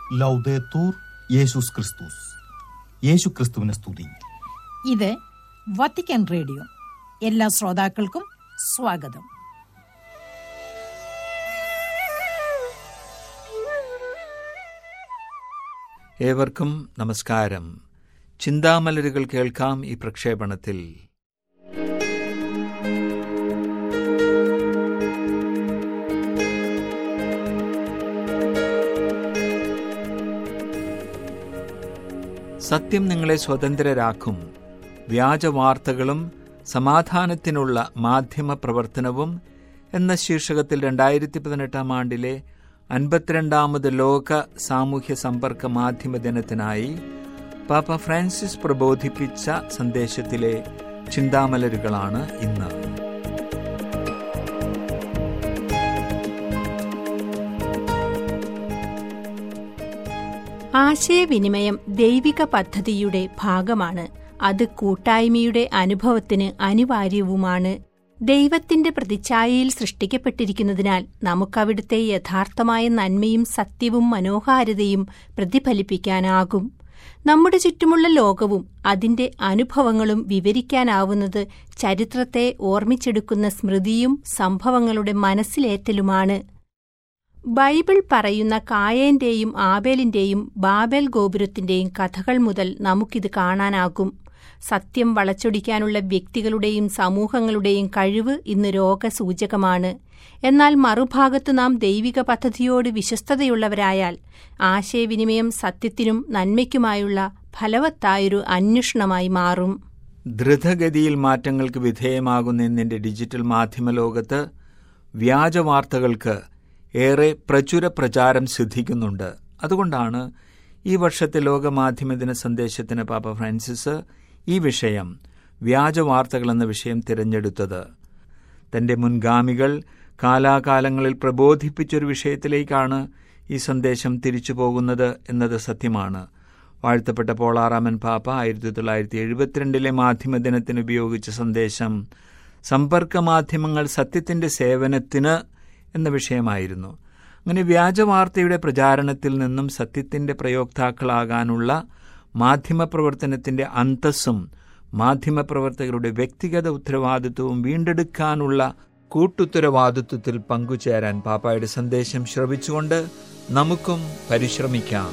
ലൗദേത്തൂർ യേശുസ് ക്രിസ്തുസ് യേശു ക്രിസ്തുവിനെ സ്തുതി ഇത് വത്തിക്കാൻ റേഡിയോ എല്ലാ ശ്രോതാക്കൾക്കും സ്വാഗതം ഏവർക്കും നമസ്കാരം ചിന്താമലരുകൾ കേൾക്കാം ഈ പ്രക്ഷേപണത്തിൽ സത്യം നിങ്ങളെ സ്വതന്ത്രരാക്കും വ്യാജവാർത്തകളും സമാധാനത്തിനുള്ള മാധ്യമ പ്രവർത്തനവും എന്ന ശീർഷകത്തിൽ രണ്ടായിരത്തി പതിനെട്ടാം ആണ്ടിലെ അൻപത്തിരണ്ടാമത് ലോക സാമൂഹ്യ സമ്പർക്ക മാധ്യമ ദിനത്തിനായി പാപ്പ ഫ്രാൻസിസ് പ്രബോധിപ്പിച്ച സന്ദേശത്തിലെ ചിന്താമലരുകളാണ് ഇന്ന് ആശയവിനിമയം ദൈവിക പദ്ധതിയുടെ ഭാഗമാണ് അത് കൂട്ടായ്മയുടെ അനുഭവത്തിന് അനിവാര്യവുമാണ് ദൈവത്തിന്റെ പ്രതിച്ഛായയിൽ സൃഷ്ടിക്കപ്പെട്ടിരിക്കുന്നതിനാൽ നമുക്കവിടുത്തെ യഥാർത്ഥമായ നന്മയും സത്യവും മനോഹാരിതയും പ്രതിഫലിപ്പിക്കാനാകും നമ്മുടെ ചുറ്റുമുള്ള ലോകവും അതിന്റെ അനുഭവങ്ങളും വിവരിക്കാനാവുന്നത് ചരിത്രത്തെ ഓർമ്മിച്ചെടുക്കുന്ന സ്മൃതിയും സംഭവങ്ങളുടെ മനസ്സിലേറ്റലുമാണ് ബൈബിൾ പറയുന്ന കായേന്റെയും ആബേലിന്റെയും ബാബേൽ ഗോപുരത്തിന്റെയും കഥകൾ മുതൽ നമുക്കിത് കാണാനാകും സത്യം വളച്ചൊടിക്കാനുള്ള വ്യക്തികളുടെയും സമൂഹങ്ങളുടെയും കഴിവ് ഇന്ന് രോഗസൂചകമാണ് എന്നാൽ മറുഭാഗത്ത് നാം ദൈവിക പദ്ധതിയോട് വിശ്വസ്തതയുള്ളവരായാൽ ആശയവിനിമയം സത്യത്തിനും നന്മയ്ക്കുമായുള്ള ഫലവത്തായൊരു അന്വേഷണമായി മാറും ദ്രുതഗതിയിൽ മാറ്റങ്ങൾക്ക് വിധേയമാകുന്ന ഇന്നിന്റെ ഡിജിറ്റൽ മാധ്യമ ലോകത്ത് വ്യാജവാർത്തകൾക്ക് ഏറെ പ്രചുര പ്രചാരം സിദ്ധിക്കുന്നുണ്ട് അതുകൊണ്ടാണ് ഈ വർഷത്തെ ലോകമാധ്യമ ദിന സന്ദേശത്തിന് പാപ്പ ഫ്രാൻസിസ് ഈ വിഷയം വ്യാജവാർത്തകൾ എന്ന വിഷയം തിരഞ്ഞെടുത്തത് തന്റെ മുൻഗാമികൾ കാലാകാലങ്ങളിൽ പ്രബോധിപ്പിച്ചൊരു വിഷയത്തിലേക്കാണ് ഈ സന്ദേശം തിരിച്ചു പോകുന്നത് എന്നത് സത്യമാണ് വാഴ്ത്തപ്പെട്ട പോളാറാമൻ പാപ്പ ആയിരത്തി തൊള്ളായിരത്തി എഴുപത്തിരണ്ടിലെ മാധ്യമദിനത്തിന് ഉപയോഗിച്ച സന്ദേശം സമ്പർക്ക മാധ്യമങ്ങൾ സത്യത്തിന്റെ സേവനത്തിന് എന്ന വിഷയമായിരുന്നു അങ്ങനെ വ്യാജവാർത്തയുടെ പ്രചാരണത്തിൽ നിന്നും സത്യത്തിന്റെ പ്രയോക്താക്കളാകാനുള്ള മാധ്യമപ്രവർത്തനത്തിന്റെ അന്തസ്സും മാധ്യമപ്രവർത്തകരുടെ വ്യക്തിഗത ഉത്തരവാദിത്വവും വീണ്ടെടുക്കാനുള്ള കൂട്ടുത്തരവാദിത്വത്തിൽ പങ്കുചേരാൻ പാപ്പായുടെ സന്ദേശം ശ്രവിച്ചുകൊണ്ട് നമുക്കും പരിശ്രമിക്കാം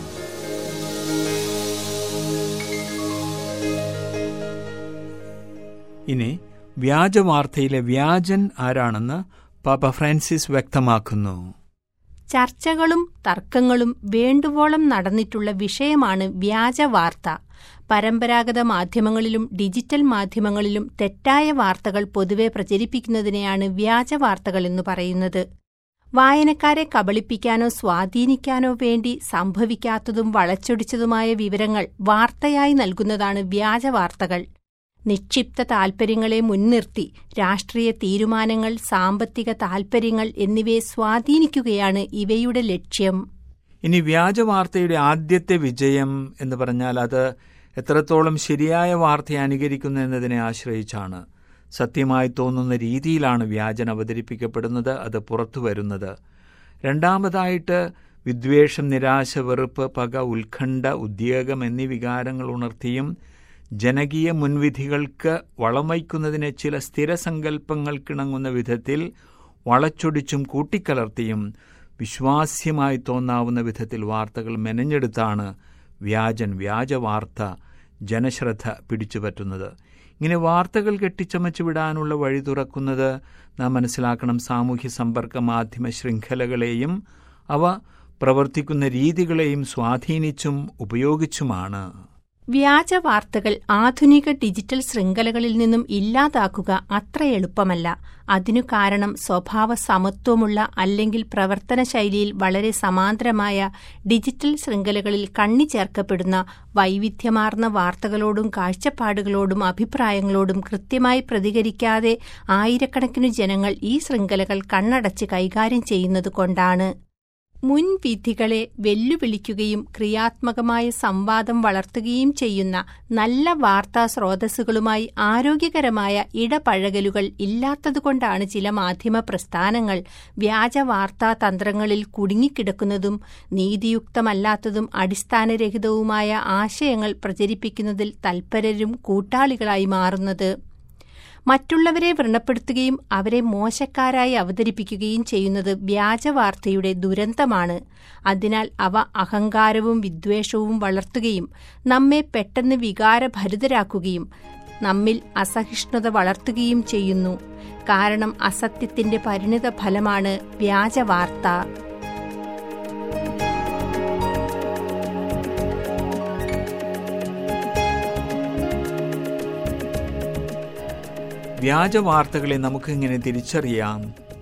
ഇനി വ്യാജവാർത്തയിലെ വ്യാജൻ ആരാണെന്ന് പാപ്പ ഫ്രാൻസിസ് വ്യക്തമാക്കുന്നു ചർച്ചകളും തർക്കങ്ങളും വേണ്ടുവോളം നടന്നിട്ടുള്ള വിഷയമാണ് വ്യാജവാർത്ത പരമ്പരാഗത മാധ്യമങ്ങളിലും ഡിജിറ്റൽ മാധ്യമങ്ങളിലും തെറ്റായ വാർത്തകൾ പൊതുവെ പ്രചരിപ്പിക്കുന്നതിനെയാണ് വ്യാജവാർത്തകൾ എന്ന് പറയുന്നത് വായനക്കാരെ കബളിപ്പിക്കാനോ സ്വാധീനിക്കാനോ വേണ്ടി സംഭവിക്കാത്തതും വളച്ചൊടിച്ചതുമായ വിവരങ്ങൾ വാർത്തയായി നൽകുന്നതാണ് വ്യാജവാർത്തകൾ നിക്ഷിപ്ത താൽപര്യങ്ങളെ മുൻനിർത്തി രാഷ്ട്രീയ തീരുമാനങ്ങൾ സാമ്പത്തിക താൽപര്യങ്ങൾ എന്നിവയെ സ്വാധീനിക്കുകയാണ് ഇവയുടെ ലക്ഷ്യം ഇനി വ്യാജവാർത്തയുടെ ആദ്യത്തെ വിജയം എന്ന് പറഞ്ഞാൽ അത് എത്രത്തോളം ശരിയായ വാർത്തയെ അനുകരിക്കുന്നു എന്നതിനെ ആശ്രയിച്ചാണ് സത്യമായി തോന്നുന്ന രീതിയിലാണ് വ്യാജൻ അവതരിപ്പിക്കപ്പെടുന്നത് അത് പുറത്തു വരുന്നത് രണ്ടാമതായിട്ട് വിദ്വേഷം നിരാശ വെറുപ്പ് പക ഉത്കണ്ഠ ഉദ്യോഗം എന്നീ വികാരങ്ങൾ ഉണർത്തിയും ജനകീയ മുൻവിധികൾക്ക് വളം വയ്ക്കുന്നതിന് ചില സ്ഥിരസങ്കല്പങ്ങൾക്കിണങ്ങുന്ന വിധത്തിൽ വളച്ചൊടിച്ചും കൂട്ടിക്കലർത്തിയും വിശ്വാസ്യമായി തോന്നാവുന്ന വിധത്തിൽ വാർത്തകൾ മെനഞ്ഞെടുത്താണ് വ്യാജൻ വ്യാജവാർത്ത ജനശ്രദ്ധ പിടിച്ചുപറ്റുന്നത് ഇങ്ങനെ വാർത്തകൾ കെട്ടിച്ചമച്ചു വിടാനുള്ള വഴി തുറക്കുന്നത് നാം മനസ്സിലാക്കണം സാമൂഹ്യ സമ്പർക്ക മാധ്യമ ശൃംഖലകളെയും അവ പ്രവർത്തിക്കുന്ന രീതികളെയും സ്വാധീനിച്ചും ഉപയോഗിച്ചുമാണ് വ്യാജവാർത്തകൾ ആധുനിക ഡിജിറ്റൽ ശൃംഖലകളിൽ നിന്നും ഇല്ലാതാക്കുക അത്ര എളുപ്പമല്ല അതിനു കാരണം സ്വഭാവ സമത്വമുള്ള അല്ലെങ്കിൽ പ്രവർത്തന ശൈലിയിൽ വളരെ സമാന്തരമായ ഡിജിറ്റൽ ശൃംഖലകളിൽ കണ്ണിച്ചേർക്കപ്പെടുന്ന വൈവിധ്യമാർന്ന വാർത്തകളോടും കാഴ്ചപ്പാടുകളോടും അഭിപ്രായങ്ങളോടും കൃത്യമായി പ്രതികരിക്കാതെ ആയിരക്കണക്കിനു ജനങ്ങൾ ഈ ശൃംഖലകൾ കണ്ണടച്ച് കൈകാര്യം ചെയ്യുന്നത് കൊണ്ടാണ് മുൻവിധികളെ വെല്ലുവിളിക്കുകയും ക്രിയാത്മകമായ സംവാദം വളർത്തുകയും ചെയ്യുന്ന നല്ല വാർത്താ സ്രോതസ്സുകളുമായി ആരോഗ്യകരമായ ഇടപഴകലുകൾ ഇല്ലാത്തതുകൊണ്ടാണ് ചില മാധ്യമ പ്രസ്ഥാനങ്ങൾ വ്യാജ വാർത്താ തന്ത്രങ്ങളിൽ കുടുങ്ങിക്കിടക്കുന്നതും നീതിയുക്തമല്ലാത്തതും അടിസ്ഥാനരഹിതവുമായ ആശയങ്ങൾ പ്രചരിപ്പിക്കുന്നതിൽ തൽപരരും കൂട്ടാളികളായി മാറുന്നത് മറ്റുള്ളവരെ വ്രണപ്പെടുത്തുകയും അവരെ മോശക്കാരായി അവതരിപ്പിക്കുകയും ചെയ്യുന്നത് വ്യാജവാർത്തയുടെ ദുരന്തമാണ് അതിനാൽ അവ അഹങ്കാരവും വിദ്വേഷവും വളർത്തുകയും നമ്മെ പെട്ടെന്ന് വികാരഭരിതരാക്കുകയും നമ്മിൽ അസഹിഷ്ണുത വളർത്തുകയും ചെയ്യുന്നു കാരണം അസത്യത്തിന്റെ പരിണിത ഫലമാണ് വ്യാജവാർത്ത വ്യാജവാർത്തകളെ നമുക്കെങ്ങനെ തിരിച്ചറിയാം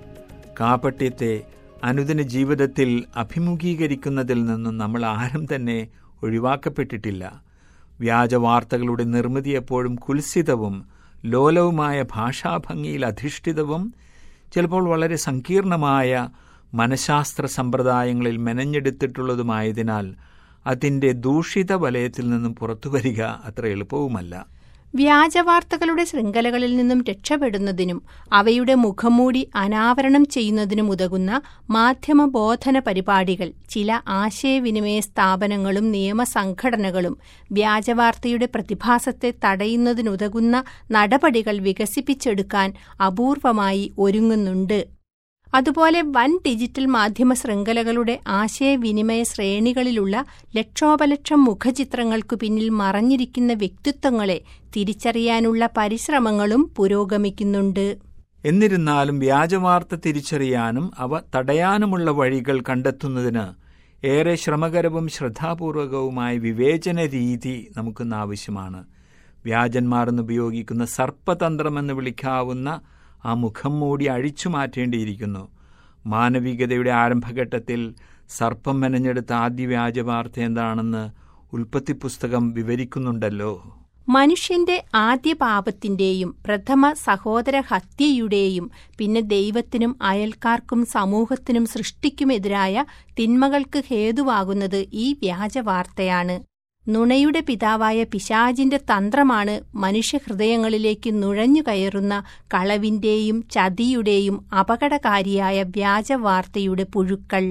കാപട്യത്തെ അനുദിന ജീവിതത്തിൽ അഭിമുഖീകരിക്കുന്നതിൽ നിന്നും നമ്മൾ ആരും തന്നെ ഒഴിവാക്കപ്പെട്ടിട്ടില്ല വ്യാജവാർത്തകളുടെ നിർമ്മിതി എപ്പോഴും കുൽസിതവും ലോലവുമായ ഭാഷാഭംഗിയിൽ അധിഷ്ഠിതവും ചിലപ്പോൾ വളരെ സങ്കീർണമായ മനഃശാസ്ത്ര സമ്പ്രദായങ്ങളിൽ മെനഞ്ഞെടുത്തിട്ടുള്ളതുമായതിനാൽ അതിൻ്റെ ദൂഷിത വലയത്തിൽ നിന്നും പുറത്തുവരിക അത്ര എളുപ്പവുമല്ല വ്യാജവാർത്തകളുടെ ശൃംഖലകളിൽ നിന്നും രക്ഷപ്പെടുന്നതിനും അവയുടെ മുഖംമൂടി അനാവരണം ചെയ്യുന്നതിനും ഉതകുന്ന മാധ്യമബോധന പരിപാടികൾ ചില ആശയവിനിമയ സ്ഥാപനങ്ങളും നിയമസംഘടനകളും വ്യാജവാർത്തയുടെ പ്രതിഭാസത്തെ തടയുന്നതിനുതകുന്ന നടപടികൾ വികസിപ്പിച്ചെടുക്കാൻ അപൂർവമായി ഒരുങ്ങുന്നുണ്ട് അതുപോലെ വൻ ഡിജിറ്റൽ മാധ്യമ ശൃംഖലകളുടെ ആശയവിനിമയ ശ്രേണികളിലുള്ള ലക്ഷോപലക്ഷം മുഖചിത്രങ്ങൾക്കു പിന്നിൽ മറഞ്ഞിരിക്കുന്ന വ്യക്തിത്വങ്ങളെ തിരിച്ചറിയാനുള്ള പരിശ്രമങ്ങളും പുരോഗമിക്കുന്നുണ്ട് എന്നിരുന്നാലും വ്യാജവാർത്ത തിരിച്ചറിയാനും അവ തടയാനുമുള്ള വഴികൾ കണ്ടെത്തുന്നതിന് ഏറെ ശ്രമകരവും ശ്രദ്ധാപൂർവകവുമായ വിവേചന രീതി നമുക്കിന്ന് ആവശ്യമാണ് വ്യാജന്മാർ എന്നുപയോഗിക്കുന്ന സർപ്പതന്ത്രമെന്ന് വിളിക്കാവുന്ന ആ മുഖം മൂടി അഴിച്ചു മാറ്റേണ്ടിയിരിക്കുന്നു മാനവികതയുടെ ആരംഭഘട്ടത്തിൽ സർപ്പം മെനഞ്ഞെടുത്ത ആദ്യ വ്യാജവാർത്ത എന്താണെന്ന് ഉൽപ്പത്തി പുസ്തകം വിവരിക്കുന്നുണ്ടല്ലോ മനുഷ്യന്റെ ആദ്യ പാപത്തിന്റെയും പ്രഥമ സഹോദര ഹത്യയുടെയും പിന്നെ ദൈവത്തിനും അയൽക്കാർക്കും സമൂഹത്തിനും സൃഷ്ടിക്കുമെതിരായ തിന്മകൾക്ക് ഹേതുവാകുന്നത് ഈ വ്യാജവാർത്തയാണ് നുണയുടെ പിതാവായ പിശാജിന്റെ തന്ത്രമാണ് മനുഷ്യഹൃദയങ്ങളിലേക്ക് നുഴഞ്ഞുകയറുന്ന കളവിന്റെയും ചതിയുടെയും അപകടകാരിയായ വ്യാജവാർത്തയുടെ പുഴുക്കൾ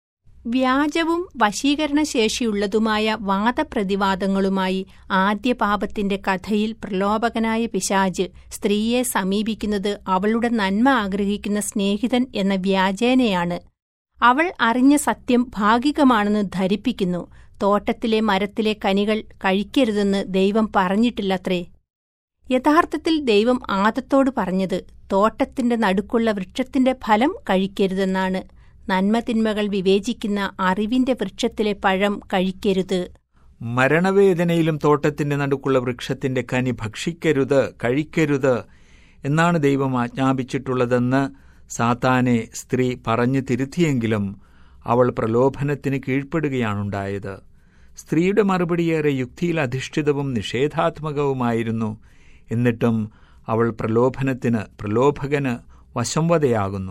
വ്യാജവും വശീകരണശേഷിയുള്ളതുമായ വാദപ്രതിവാദങ്ങളുമായി ആദ്യ പാപത്തിന്റെ കഥയിൽ പ്രലോഭകനായ പിശാജ് സ്ത്രീയെ സമീപിക്കുന്നത് അവളുടെ നന്മ ആഗ്രഹിക്കുന്ന സ്നേഹിതൻ എന്ന വ്യാജേനയാണ് അവൾ അറിഞ്ഞ സത്യം ഭാഗികമാണെന്ന് ധരിപ്പിക്കുന്നു തോട്ടത്തിലെ മരത്തിലെ കനികൾ കഴിക്കരുതെന്ന് ദൈവം പറഞ്ഞിട്ടില്ലത്രേ യഥാർത്ഥത്തിൽ ദൈവം ആദത്തോട് പറഞ്ഞത് തോട്ടത്തിന്റെ നടുക്കുള്ള വൃക്ഷത്തിന്റെ ഫലം കഴിക്കരുതെന്നാണ് നന്മതിന്മകൾ വിവേചിക്കുന്ന അറിവിന്റെ വൃക്ഷത്തിലെ പഴം കഴിക്കരുത് മരണവേദനയിലും തോട്ടത്തിന്റെ നടുക്കുള്ള വൃക്ഷത്തിന്റെ കനി ഭക്ഷിക്കരുത് കഴിക്കരുത് എന്നാണ് ദൈവം ആജ്ഞാപിച്ചിട്ടുള്ളതെന്ന് സാത്താനെ സ്ത്രീ പറഞ്ഞു തിരുത്തിയെങ്കിലും അവൾ പ്രലോഭനത്തിന് കീഴ്പ്പെടുകയാണുണ്ടായത് സ്ത്രീയുടെ മറുപടിയേറെ യുക്തിയിൽ അധിഷ്ഠിതവും നിഷേധാത്മകവുമായിരുന്നു എന്നിട്ടും അവൾ പ്രലോഭനത്തിന് പ്രലോഭകന് വശംവതയാകുന്നു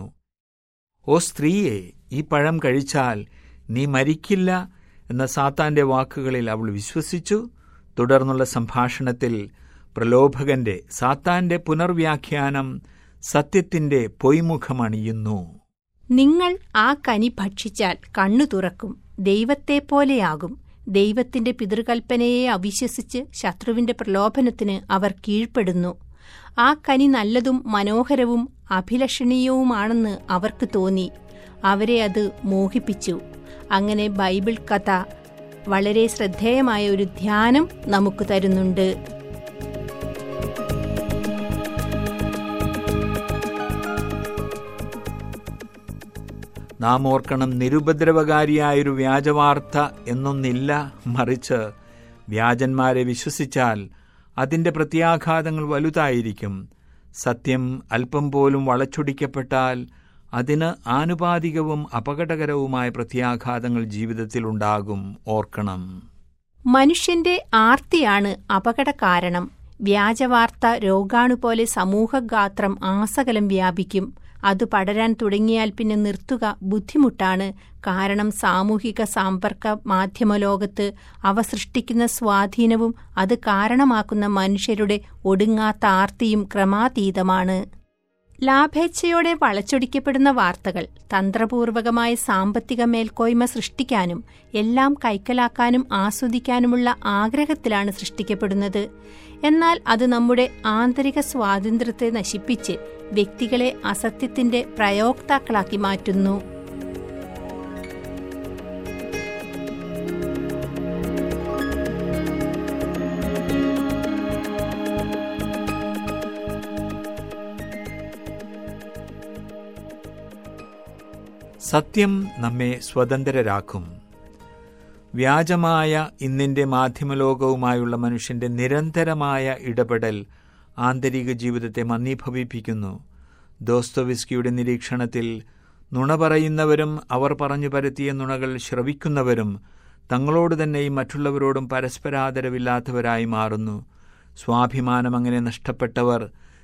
ഓ സ്ത്രീയെ ഈ പഴം കഴിച്ചാൽ നീ മരിക്കില്ല എന്ന സാത്താന്റെ വാക്കുകളിൽ അവൾ വിശ്വസിച്ചു തുടർന്നുള്ള സംഭാഷണത്തിൽ പ്രലോഭകന്റെ സാത്താന്റെ പുനർവ്യാഖ്യാനം സത്യത്തിന്റെ പൊയ്മുഖമണിയുന്നു നിങ്ങൾ ആ കനി ഭക്ഷിച്ചാൽ കണ്ണു തുറക്കും ദൈവത്തെപ്പോലെയാകും ദൈവത്തിന്റെ പിതൃകൽപ്പനയെ അവിശ്വസിച്ച് ശത്രുവിന്റെ പ്രലോഭനത്തിന് അവർ കീഴ്പ്പെടുന്നു ആ കനി നല്ലതും മനോഹരവും അഭിലഷണീയവുമാണെന്ന് അവർക്ക് തോന്നി അവരെ അത് മോഹിപ്പിച്ചു അങ്ങനെ ബൈബിൾ കഥ വളരെ ശ്രദ്ധേയമായ ഒരു ധ്യാനം നമുക്ക് തരുന്നുണ്ട് നാം ഓർക്കണം നിരുപദ്രവകാരിയായൊരു വ്യാജവാർത്ത എന്നൊന്നില്ല മറിച്ച് വ്യാജന്മാരെ വിശ്വസിച്ചാൽ അതിന്റെ പ്രത്യാഘാതങ്ങൾ വലുതായിരിക്കും സത്യം അല്പം പോലും വളച്ചൊടിക്കപ്പെട്ടാൽ അതിന് ആനുപാതികവും അപകടകരവുമായ പ്രത്യാഘാതങ്ങൾ ജീവിതത്തിലുണ്ടാകും ഓർക്കണം മനുഷ്യന്റെ ആർത്തിയാണ് അപകട കാരണം വ്യാജവാർത്ത രോഗാണു പോലെ സമൂഹഗാത്രം ആസകലം വ്യാപിക്കും അത് പടരാൻ തുടങ്ങിയാൽ പിന്നെ നിർത്തുക ബുദ്ധിമുട്ടാണ് കാരണം സാമൂഹിക സാമ്പർക്ക മാധ്യമ ലോകത്ത് അവ സൃഷ്ടിക്കുന്ന സ്വാധീനവും അത് കാരണമാക്കുന്ന മനുഷ്യരുടെ ഒടുങ്ങാത്ത ആർത്തിയും ക്രമാതീതമാണ് ലാഭേച്ഛയോടെ വളച്ചൊടിക്കപ്പെടുന്ന വാർത്തകൾ തന്ത്രപൂർവകമായ സാമ്പത്തിക മേൽക്കോയ്മ സൃഷ്ടിക്കാനും എല്ലാം കൈക്കലാക്കാനും ആസ്വദിക്കാനുമുള്ള ആഗ്രഹത്തിലാണ് സൃഷ്ടിക്കപ്പെടുന്നത് എന്നാൽ അത് നമ്മുടെ ആന്തരിക സ്വാതന്ത്ര്യത്തെ നശിപ്പിച്ച് വ്യക്തികളെ അസത്യത്തിന്റെ പ്രയോക്താക്കളാക്കി മാറ്റുന്നു സത്യം നമ്മെ സ്വതന്ത്രരാക്കും വ്യാജമായ ഇന്നിന്റെ മാധ്യമലോകവുമായുള്ള മനുഷ്യന്റെ നിരന്തരമായ ഇടപെടൽ ആന്തരിക ജീവിതത്തെ മന്ദീഭവിപ്പിക്കുന്നു ദോസ്തോവിസ്കിയുടെ നിരീക്ഷണത്തിൽ നുണ പറയുന്നവരും അവർ പറഞ്ഞു പരത്തിയ നുണകൾ ശ്രവിക്കുന്നവരും തങ്ങളോട് തന്നെയും മറ്റുള്ളവരോടും പരസ്പരാദരവില്ലാത്തവരായി മാറുന്നു സ്വാഭിമാനം അങ്ങനെ നഷ്ടപ്പെട്ടവർ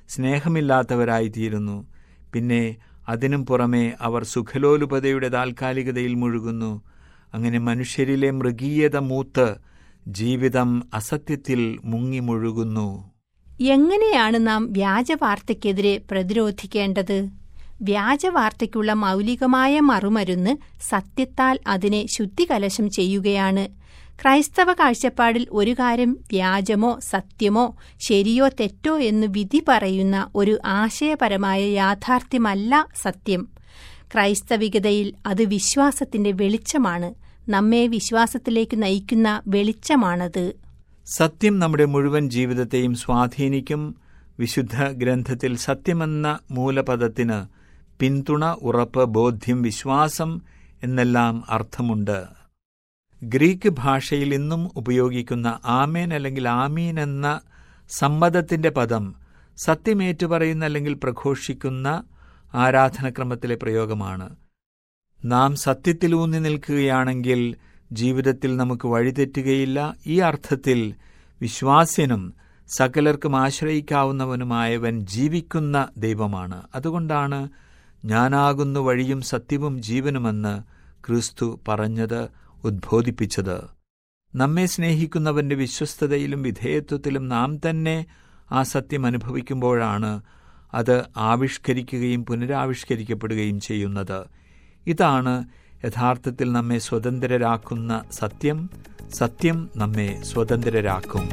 സ്നേഹമില്ലാത്തവരായിത്തീരുന്നു പിന്നെ അതിനും പുറമെ അവർ സുഖലോലുപതയുടെ താൽക്കാലികതയിൽ മുഴുകുന്നു അങ്ങനെ മനുഷ്യരിലെ മൃഗീയത മൂത്ത് ജീവിതം അസത്യത്തിൽ മുങ്ങി മുഴുകുന്നു എങ്ങനെയാണ് നാം വ്യാജവാർത്തയ്ക്കെതിരെ പ്രതിരോധിക്കേണ്ടത് വ്യാജവാർത്തയ്ക്കുള്ള മൗലികമായ മറുമരുന്ന് സത്യത്താൽ അതിനെ ശുദ്ധികലശം ചെയ്യുകയാണ് ക്രൈസ്തവ കാഴ്ചപ്പാടിൽ ഒരു കാര്യം വ്യാജമോ സത്യമോ ശരിയോ തെറ്റോ എന്ന് വിധി പറയുന്ന ഒരു ആശയപരമായ യാഥാർത്ഥ്യമല്ല സത്യം ക്രൈസ്തവികതയിൽ അത് വിശ്വാസത്തിന്റെ വെളിച്ചമാണ് നമ്മെ വിശ്വാസത്തിലേക്ക് നയിക്കുന്ന വെളിച്ചമാണത് സത്യം നമ്മുടെ മുഴുവൻ ജീവിതത്തെയും സ്വാധീനിക്കും വിശുദ്ധ ഗ്രന്ഥത്തിൽ സത്യമെന്ന മൂലപദത്തിന് പിന്തുണ ഉറപ്പ് ബോധ്യം വിശ്വാസം എന്നെല്ലാം അർത്ഥമുണ്ട് ഗ്രീക്ക് ഭാഷയിൽ ഇന്നും ഉപയോഗിക്കുന്ന ആമേൻ അല്ലെങ്കിൽ ആമീൻ എന്ന സമ്മതത്തിന്റെ പദം സത്യമേറ്റുപറയുന്ന അല്ലെങ്കിൽ പ്രഘോഷിക്കുന്ന ആരാധനക്രമത്തിലെ പ്രയോഗമാണ് നാം സത്യത്തിലൂന്നി നിൽക്കുകയാണെങ്കിൽ ജീവിതത്തിൽ നമുക്ക് വഴിതെറ്റുകയില്ല ഈ അർത്ഥത്തിൽ വിശ്വാസ്യനും സകലർക്കും ആശ്രയിക്കാവുന്നവനുമായവൻ ജീവിക്കുന്ന ദൈവമാണ് അതുകൊണ്ടാണ് ഞാനാകുന്നു വഴിയും സത്യവും ജീവനുമെന്ന് ക്രിസ്തു പറഞ്ഞത് ഉദ്ബോധിപ്പിച്ചത് നമ്മെ സ്നേഹിക്കുന്നവന്റെ വിശ്വസ്തതയിലും വിധേയത്വത്തിലും നാം തന്നെ ആ സത്യം അനുഭവിക്കുമ്പോഴാണ് അത് ആവിഷ്കരിക്കുകയും പുനരാവിഷ്കരിക്കപ്പെടുകയും ചെയ്യുന്നത് ഇതാണ് യഥാർത്ഥത്തിൽ നമ്മെ സ്വതന്ത്രരാക്കുന്ന സത്യം സത്യം നമ്മെ സ്വതന്ത്രരാക്കും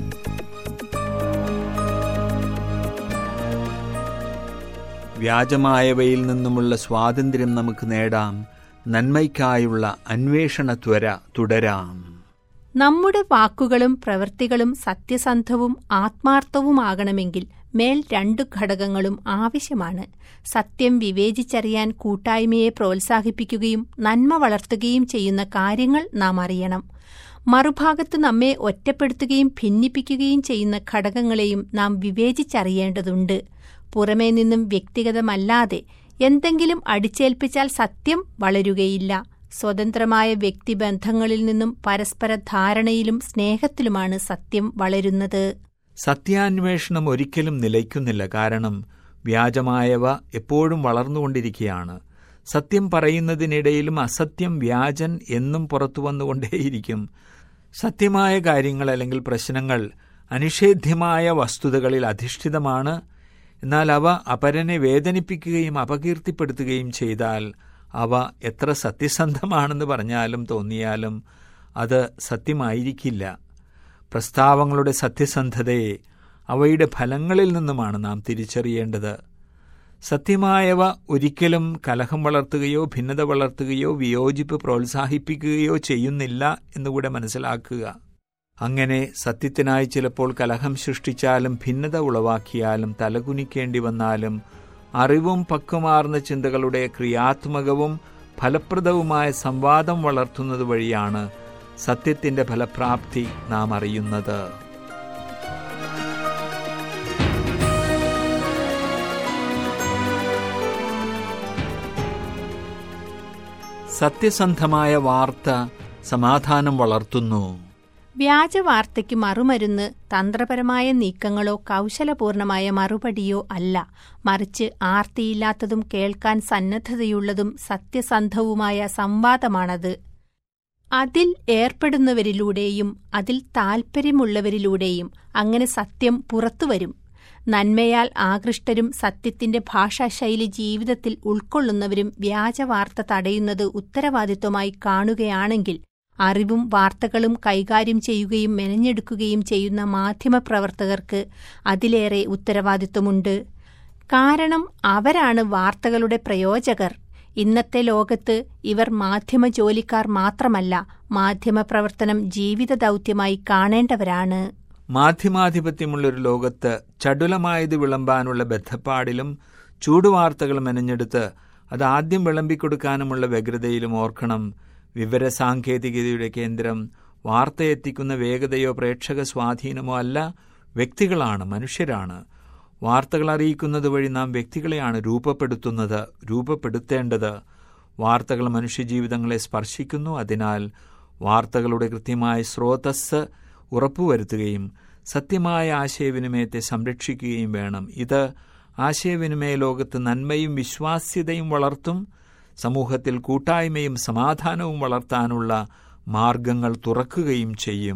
വ്യാജമായവയിൽ നിന്നുമുള്ള സ്വാതന്ത്ര്യം നമുക്ക് നേടാം നന്മയ്ക്കായുള്ള അന്വേഷണത്വര തുടരാം നമ്മുടെ വാക്കുകളും പ്രവൃത്തികളും സത്യസന്ധവും ആത്മാർത്ഥവുമാകണമെങ്കിൽ മേൽ രണ്ടു ഘടകങ്ങളും ആവശ്യമാണ് സത്യം വിവേചിച്ചറിയാൻ കൂട്ടായ്മയെ പ്രോത്സാഹിപ്പിക്കുകയും നന്മ വളർത്തുകയും ചെയ്യുന്ന കാര്യങ്ങൾ നാം അറിയണം മറുഭാഗത്ത് നമ്മെ ഒറ്റപ്പെടുത്തുകയും ഭിന്നിപ്പിക്കുകയും ചെയ്യുന്ന ഘടകങ്ങളെയും നാം വിവേചിച്ചറിയേണ്ടതുണ്ട് പുറമേ നിന്നും വ്യക്തിഗതമല്ലാതെ എന്തെങ്കിലും അടിച്ചേൽപ്പിച്ചാൽ സത്യം വളരുകയില്ല സ്വതന്ത്രമായ വ്യക്തിബന്ധങ്ങളിൽ നിന്നും പരസ്പര ധാരണയിലും സ്നേഹത്തിലുമാണ് സത്യം വളരുന്നത് സത്യാന്വേഷണം ഒരിക്കലും നിലയ്ക്കുന്നില്ല കാരണം വ്യാജമായവ എപ്പോഴും വളർന്നുകൊണ്ടിരിക്കുകയാണ് സത്യം പറയുന്നതിനിടയിലും അസത്യം വ്യാജൻ എന്നും പുറത്തു വന്നുകൊണ്ടേയിരിക്കും സത്യമായ കാര്യങ്ങൾ അല്ലെങ്കിൽ പ്രശ്നങ്ങൾ അനിഷേധ്യമായ വസ്തുതകളിൽ അധിഷ്ഠിതമാണ് എന്നാൽ അവ അപരനെ വേദനിപ്പിക്കുകയും അപകീർത്തിപ്പെടുത്തുകയും ചെയ്താൽ അവ എത്ര സത്യസന്ധമാണെന്ന് പറഞ്ഞാലും തോന്നിയാലും അത് സത്യമായിരിക്കില്ല പ്രസ്താവങ്ങളുടെ സത്യസന്ധതയെ അവയുടെ ഫലങ്ങളിൽ നിന്നുമാണ് നാം തിരിച്ചറിയേണ്ടത് സത്യമായവ ഒരിക്കലും കലഹം വളർത്തുകയോ ഭിന്നത വളർത്തുകയോ വിയോജിപ്പ് പ്രോത്സാഹിപ്പിക്കുകയോ ചെയ്യുന്നില്ല എന്നുകൂടെ മനസ്സിലാക്കുക അങ്ങനെ സത്യത്തിനായി ചിലപ്പോൾ കലഹം സൃഷ്ടിച്ചാലും ഭിന്നത ഉളവാക്കിയാലും തലകുനിക്കേണ്ടി വന്നാലും അറിവും പക്വമാർന്ന ചിന്തകളുടെ ക്രിയാത്മകവും ഫലപ്രദവുമായ സംവാദം വളർത്തുന്നത് വഴിയാണ് സത്യത്തിന്റെ ഫലപ്രാപ്തി നാം അറിയുന്നത് സത്യസന്ധമായ വാർത്ത സമാധാനം വളർത്തുന്നു വ്യാജവാർത്തയ്ക്ക് മറുമരുന്ന് തന്ത്രപരമായ നീക്കങ്ങളോ കൗശലപൂർണമായ മറുപടിയോ അല്ല മറിച്ച് ആർത്തിയില്ലാത്തതും കേൾക്കാൻ സന്നദ്ധതയുള്ളതും സത്യസന്ധവുമായ സംവാദമാണത് അതിൽ ഏർപ്പെടുന്നവരിലൂടെയും അതിൽ താൽപ്പര്യമുള്ളവരിലൂടെയും അങ്ങനെ സത്യം പുറത്തുവരും നന്മയാൽ ആകൃഷ്ടരും സത്യത്തിന്റെ ഭാഷാശൈലി ജീവിതത്തിൽ ഉൾക്കൊള്ളുന്നവരും വ്യാജവാർത്ത തടയുന്നത് ഉത്തരവാദിത്വമായി കാണുകയാണെങ്കിൽ അറിവും വാർത്തകളും കൈകാര്യം ചെയ്യുകയും മെനഞ്ഞെടുക്കുകയും ചെയ്യുന്ന മാധ്യമപ്രവർത്തകർക്ക് അതിലേറെ ഉത്തരവാദിത്വമുണ്ട് കാരണം അവരാണ് വാർത്തകളുടെ പ്രയോജകർ ഇന്നത്തെ ലോകത്ത് ഇവർ മാധ്യമ ജോലിക്കാർ മാത്രമല്ല മാധ്യമപ്രവർത്തനം ജീവിത ദൗത്യമായി കാണേണ്ടവരാണ് മാധ്യമാധിപത്യമുള്ളൊരു ലോകത്ത് ചടുലമായത് വിളമ്പാനുള്ള ബദ്ധപ്പാടിലും ചൂടുവാർത്തകൾ മെനഞ്ഞെടുത്ത് അത് ആദ്യം വിളമ്പിക്കൊടുക്കാനുമുള്ള വ്യഗ്രതയിലും ഓർക്കണം വിവരസാങ്കേതികതയുടെ കേന്ദ്രം വാർത്തയെത്തിക്കുന്ന വേഗതയോ പ്രേക്ഷക സ്വാധീനമോ അല്ല വ്യക്തികളാണ് മനുഷ്യരാണ് വാർത്തകൾ അറിയിക്കുന്നത് വഴി നാം വ്യക്തികളെയാണ് രൂപപ്പെടുത്തുന്നത് രൂപപ്പെടുത്തേണ്ടത് വാർത്തകൾ മനുഷ്യജീവിതങ്ങളെ സ്പർശിക്കുന്നു അതിനാൽ വാർത്തകളുടെ കൃത്യമായ സ്രോതസ് ഉറപ്പുവരുത്തുകയും സത്യമായ ആശയവിനിമയത്തെ സംരക്ഷിക്കുകയും വേണം ഇത് ആശയവിനിമയ ലോകത്ത് നന്മയും വിശ്വാസ്യതയും വളർത്തും സമൂഹത്തിൽ കൂട്ടായ്മയും സമാധാനവും വളർത്താനുള്ള മാർഗങ്ങൾ തുറക്കുകയും ചെയ്യും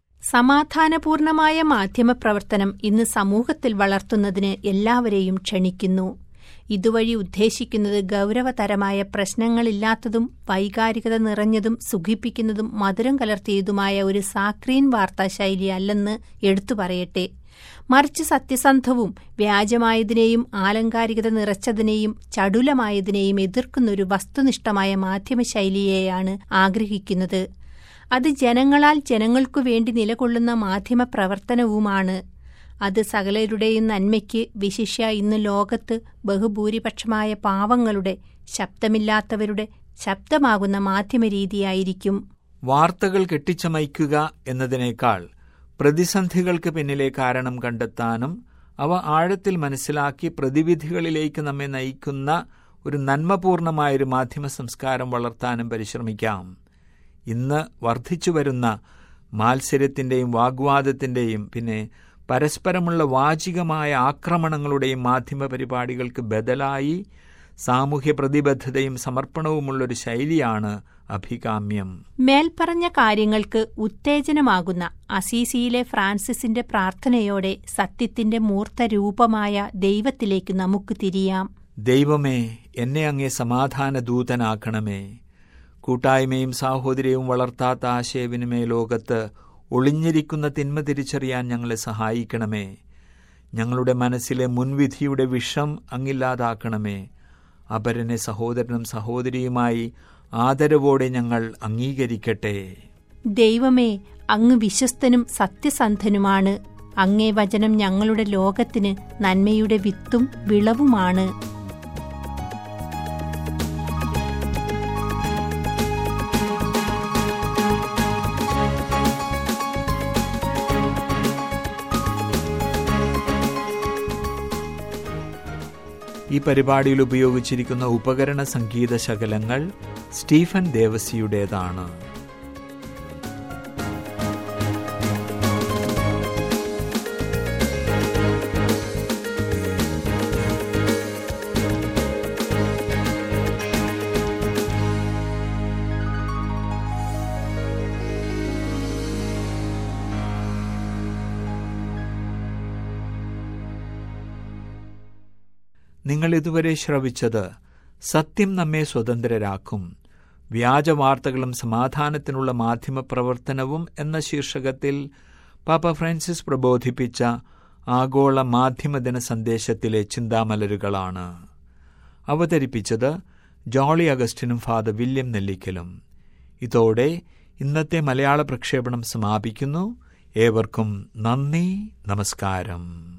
സമാധാനപൂർണമായ മാധ്യമപ്രവർത്തനം ഇന്ന് സമൂഹത്തിൽ വളർത്തുന്നതിന് എല്ലാവരെയും ക്ഷണിക്കുന്നു ഇതുവഴി ഉദ്ദേശിക്കുന്നത് ഗൗരവതരമായ പ്രശ്നങ്ങളില്ലാത്തതും വൈകാരികത നിറഞ്ഞതും സുഖിപ്പിക്കുന്നതും മധുരം കലർത്തിയതുമായ ഒരു സാക്രീൻ വാർത്താ ശൈലിയല്ലെന്ന് എടുത്തു പറയട്ടെ മറിച്ച് സത്യസന്ധവും വ്യാജമായതിനെയും ആലങ്കാരികത നിറച്ചതിനെയും ചടുലമായതിനെയും എതിർക്കുന്നൊരു വസ്തുനിഷ്ഠമായ മാധ്യമശൈലിയെയാണ് ആഗ്രഹിക്കുന്നത് അത് ജനങ്ങളാൽ ജനങ്ങൾക്കു വേണ്ടി നിലകൊള്ളുന്ന മാധ്യമപ്രവർത്തനവുമാണ് അത് സകലരുടെയും നന്മയ്ക്ക് വിശിഷ്യ ഇന്ന് ലോകത്ത് ബഹുഭൂരിപക്ഷമായ പാവങ്ങളുടെ ശബ്ദമില്ലാത്തവരുടെ ശബ്ദമാകുന്ന മാധ്യമരീതിയായിരിക്കും വാർത്തകൾ കെട്ടിച്ചമയ്ക്കുക എന്നതിനേക്കാൾ പ്രതിസന്ധികൾക്ക് പിന്നിലെ കാരണം കണ്ടെത്താനും അവ ആഴത്തിൽ മനസ്സിലാക്കി പ്രതിവിധികളിലേക്ക് നമ്മെ നയിക്കുന്ന ഒരു നന്മപൂർണമായൊരു മാധ്യമ സംസ്കാരം വളർത്താനും പരിശ്രമിക്കാം ഇന്ന് വർദ്ധിച്ചുവരുന്ന മാത്സര്യത്തിൻ്റെയും വാഗ്വാദത്തിൻ്റെയും പിന്നെ പരസ്പരമുള്ള വാചികമായ ആക്രമണങ്ങളുടെയും മാധ്യമ പരിപാടികൾക്ക് ബദലായി സാമൂഹ്യ പ്രതിബദ്ധതയും സമർപ്പണവുമുള്ളൊരു ശൈലിയാണ് അഭികാമ്യം മേൽപ്പറഞ്ഞ കാര്യങ്ങൾക്ക് ഉത്തേജനമാകുന്ന അസീസിയിലെ ഫ്രാൻസിസിന്റെ പ്രാർത്ഥനയോടെ സത്യത്തിന്റെ മൂർത്ത രൂപമായ ദൈവത്തിലേക്ക് നമുക്ക് തിരിയാം ദൈവമേ എന്നെ അങ്ങേ സമാധാന ദൂതനാക്കണമേ കൂട്ടായ്മയും സാഹോദര്യവും വളർത്താത്ത ആശയവിനിമയ ലോകത്ത് ഒളിഞ്ഞിരിക്കുന്ന തിന്മ തിരിച്ചറിയാൻ ഞങ്ങളെ സഹായിക്കണമേ ഞങ്ങളുടെ മനസ്സിലെ മുൻവിധിയുടെ വിഷം അങ്ങില്ലാതാക്കണമേ അപരനെ സഹോദരനും സഹോദരിയുമായി ആദരവോടെ ഞങ്ങൾ അംഗീകരിക്കട്ടെ ദൈവമേ അങ്ങ് വിശ്വസ്തനും സത്യസന്ധനുമാണ് അങ്ങേ വചനം ഞങ്ങളുടെ ലോകത്തിന് നന്മയുടെ വിത്തും വിളവുമാണ് ഈ പരിപാടിയിൽ ഉപയോഗിച്ചിരിക്കുന്ന ഉപകരണ സംഗീത ശകലങ്ങൾ സ്റ്റീഫൻ ദേവസിയുടേതാണ് നിങ്ങൾ ഇതുവരെ ശ്രവിച്ചത് സത്യം നമ്മെ സ്വതന്ത്രരാക്കും വ്യാജവാർത്തകളും സമാധാനത്തിനുള്ള മാധ്യമപ്രവർത്തനവും എന്ന ശീർഷകത്തിൽ പാപ്പ ഫ്രാൻസിസ് പ്രബോധിപ്പിച്ച ആഗോള മാധ്യമദിന സന്ദേശത്തിലെ ചിന്താമലരുകളാണ് അവതരിപ്പിച്ചത് ജോളി അഗസ്റ്റിനും ഫാദർ വില്യം നെല്ലിക്കലും ഇതോടെ ഇന്നത്തെ മലയാള പ്രക്ഷേപണം സമാപിക്കുന്നു ഏവർക്കും നന്ദി നമസ്കാരം